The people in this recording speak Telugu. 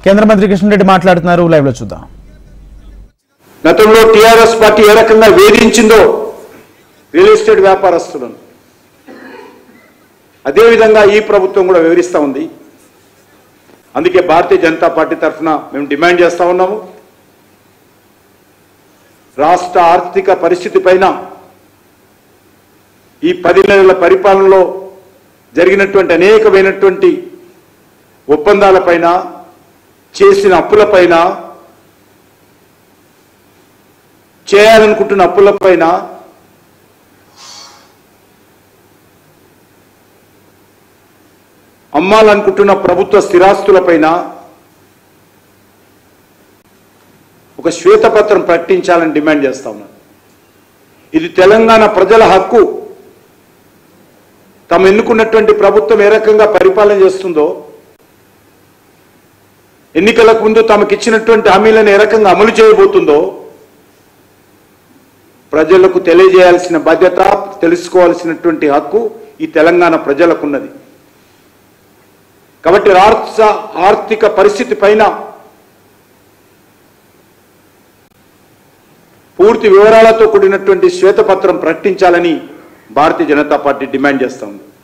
కేంద్ర మంత్రి కిషన్ రెడ్డి మాట్లాడుతున్నారు లైవ్ లో చూద్దాం గతంలో టీఆర్ఎస్ పార్టీ ఏ రకంగా వేధించిందో రియల్ ఎస్టేట్ వ్యాపారస్తులను అదేవిధంగా ఈ ప్రభుత్వం కూడా వివరిస్తూ ఉంది అందుకే భారతీయ జనతా పార్టీ తరఫున మేము డిమాండ్ చేస్తా ఉన్నాము రాష్ట్ర ఆర్థిక పరిస్థితి పైన ఈ పది నెలల పరిపాలనలో జరిగినటువంటి అనేకమైనటువంటి ఒప్పందాలపైన చేసిన అప్పులపైన చేయాలనుకుంటున్న అప్పులపైన అమ్మాలనుకుంటున్న ప్రభుత్వ స్థిరాస్తులపైన ఒక శ్వేతపత్రం ప్రకటించాలని డిమాండ్ చేస్తా ఉన్నాను ఇది తెలంగాణ ప్రజల హక్కు తమ ఎన్నుకున్నటువంటి ప్రభుత్వం ఏ రకంగా పరిపాలన చేస్తుందో ఎన్నికలకు ముందు తమకిచ్చినటువంటి హామీలను ఏ రకంగా అమలు చేయబోతుందో ప్రజలకు తెలియజేయాల్సిన బాధ్యత తెలుసుకోవాల్సినటువంటి హక్కు ఈ తెలంగాణ ప్రజలకున్నది కాబట్టి రాష్ట్ర ఆర్థిక పరిస్థితి పైన పూర్తి వివరాలతో కూడినటువంటి శ్వేతపత్రం ప్రకటించాలని భారతీయ జనతా పార్టీ డిమాండ్ చేస్తా ఉంది